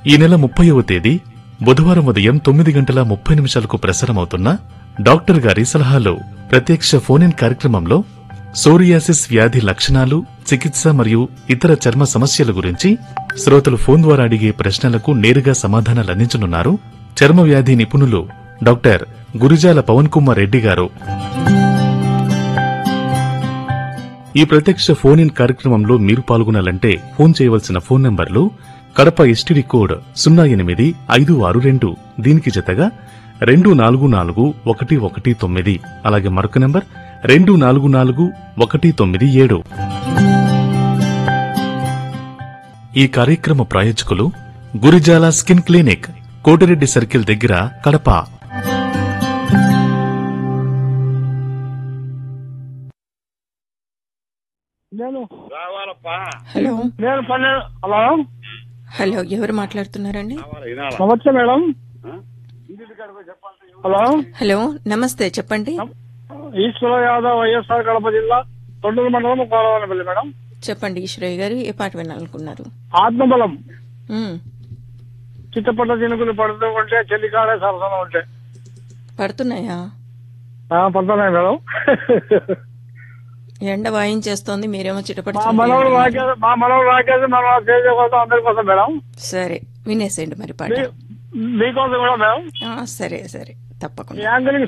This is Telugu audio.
ఈ నెల ముప్పైవ తేదీ బుధవారం ఉదయం తొమ్మిది గంటల ముప్పై నిమిషాలకు ప్రసారమవుతున్న డాక్టర్ గారి సలహాలు ప్రత్యక్ష ఫోన్ ఇన్ కార్యక్రమంలో సోరియాసిస్ వ్యాధి లక్షణాలు చికిత్స మరియు ఇతర చర్మ సమస్యల గురించి శ్రోతలు ఫోన్ ద్వారా అడిగే ప్రశ్నలకు నేరుగా సమాధానాలు అందించనున్నారు చర్మ వ్యాధి నిపుణులు డాక్టర్ గురిజాల పవన్ కుమార్ రెడ్డి గారు ఈ ప్రత్యక్ష ఫోన్ ఇన్ కార్యక్రమంలో మీరు పాల్గొనాలంటే ఫోన్ చేయవలసిన ఫోన్ నంబర్లు కడప ఎస్టీడీ కోడ్ సున్నా ఎనిమిది ఐదు ఆరు రెండు దీనికి జతగా రెండు నాలుగు నాలుగు ఒకటి ఒకటి తొమ్మిది అలాగే మరొక నంబర్ రెండు నాలుగు నాలుగు ఒకటి తొమ్మిది ఏడు ఈ కార్యక్రమ ప్రాయోజకులు Gurijala skin clinic Kotireddy circle దగ్గర కడప నేను హలో నేను పన్నెండు హలో హలో ఎవరు మాట్లాడుతున్నారండి నమస్తే మేడం హలో హలో నమస్తే చెప్పండి ఈశ్వర యాదవ్ వైఎస్ఆర్ కడప జిల్లా తొండూరు మండలం కోలవనపల్లి మేడం చెప్పండి ఈశ్వరయ్య గారు ఏ పాట వినాలనుకున్నారు ఆత్మబలం ఉమ్, చిత్తపట్ల చినుకులు పడుతూ ఉంటే చెల్లికాడే సరసన ఉంటే పడుతున్నాయా ఆ, పడుతున్నాయి మేడం ఎండ వాయించేస్తోంది మీరేమో చిటపట మా చిటపట మనవడు వింటున్నారు. రాకేది మా మనవడు రాకేది మన స్టేజ్ కోసం అందరి కోసం మేడం సరే వినేసేయండి మరి పాట మీ- మీకోసం కూడా మేడం ఆ, సరే సరే తప్పకుండా ఈ యాంగిల్